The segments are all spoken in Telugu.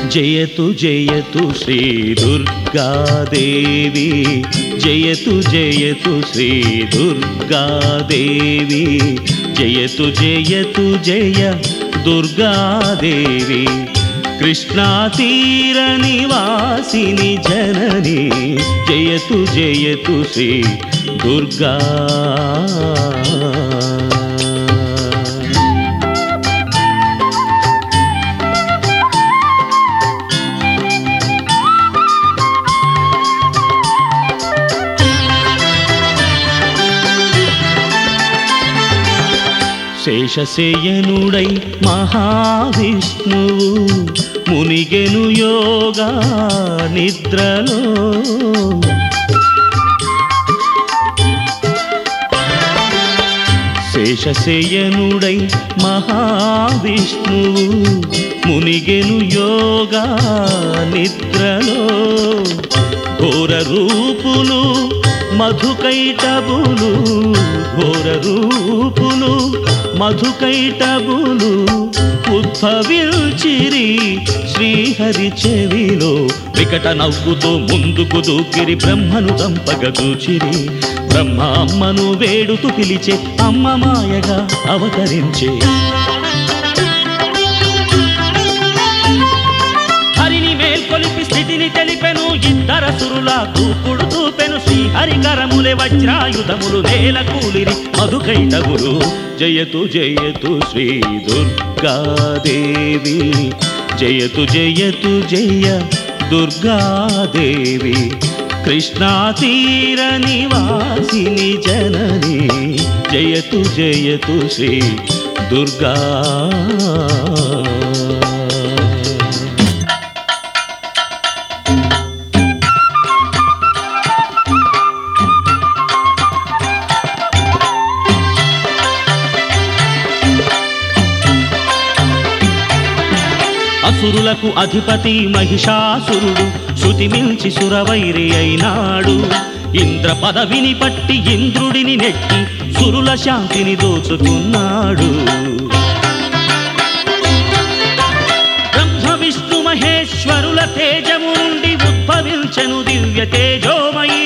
జయతు జయతు శ్రీ దుర్గాదేవి జయతు జయతు శ్రీ దుర్గాదేవి జయతు జయతు జయ దుర్గాదేవి కృష్ణా తీర నివాసిని జనని జయతు జయతు శ్రీ దుర్గా శేషశయనుడై మహావిష్ణువు మునిగెను యోగా నిద్రలో శేషశయనుడై మహావిష్ణువు మునిగెను యోగా నిద్రలో ఘోర రూపులు మధుకైటబులు ఘోర రూపులు మధుకైటబులు ఉద్భవించిరి శ్రీహరి చెవిలో వికట నవ్వుతో ముందుకు దూకిరి బ్రహ్మను దంపగ చూచిరి బ్రహ్మ అమ్మను వేడుతూ పిలిచే అమ్మ మాయగా అవతరించే హరిని మేల్కొలిపి స్థితిని తెలిపెను ఇద్దర సురుల తూపుడు తూపెను శ్రీహరి కరములే వజ్రాయుధములు నేల కూలిరి మధుకైటములు జయతు జయతు శ్రీ దుర్గాదేవి జయతు జయతు జయ దుర్గాదేవి కృష్ణా తీర నివాసిని జనని జయతు జయతు శ్రీ దుర్గా అసురులకు అధిపతి మహిషాసురుడు శృతి మించి సురవైరి అయినాడు ఇంద్ర పదవిని పట్టి ఇంద్రుడిని నెట్టి సురుల శాంతిని దోచుకున్నాడు బ్రహ్మ విష్ణు మహేశ్వరుల తేజము నుండి ఉద్భవించెను దివ్య తేజోమయీ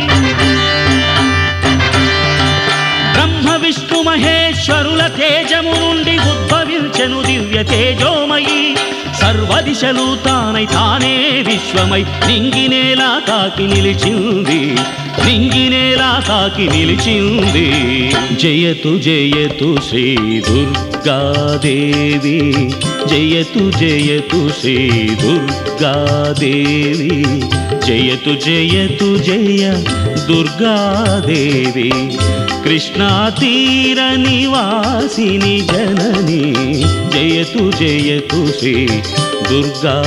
బ్రహ్మ విష్ణు మహేశ్వరుల తేజము నుండి ఉద్భవించెను దివ్య తేజోమయి సర్వదిశలు తానై తానే విశ్వమై నింగినేలా తాకి నిలిచింది నింగినేలా తాకి నిలిచింది జయతు జయతు శ్రీ దుర్గాదేవి జయతు జయతు శ్రీ దుర్గాదేవి జయతు జయతు జయ దుర్గాదేవి కృష్ణా తీర నివాసిని జనని జయతు జయతు శ్రీ దుర్గా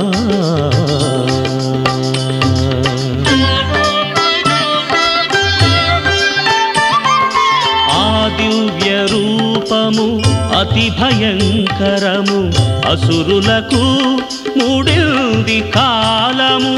ఆ దివ్య రూపము అతి భయంకరము అసురులకు మూడింది కాలము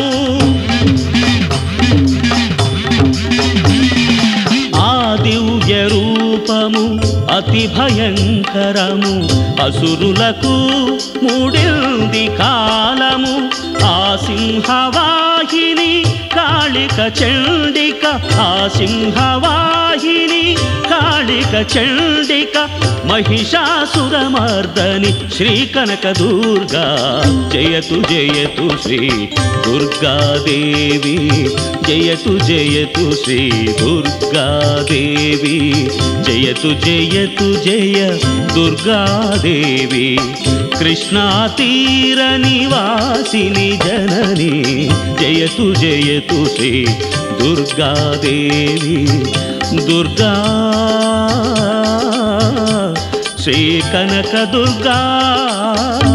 ఆ దివ్య రూపము అతి భయంకరము అసురులకు మూడింది కాలము ఆ సింహవాహిని కాళిక చండిక ఆ సింహవాహిని కాళిక చండిక మహిషాసురమర్దని శ్రీ కనక దుర్గా జయతు జయతు శ్రీ దుర్గాదేవి జయతు జయతు శ్రీ దుర్గాదేవి జయతు జయతు జయ దుర్గాదేవి కృష్ణా తీర నివాసిని జనని జయతు జయతు శ్రీ దుర్గాదేవి దుర్గా శ్రీ కనక దుర్గా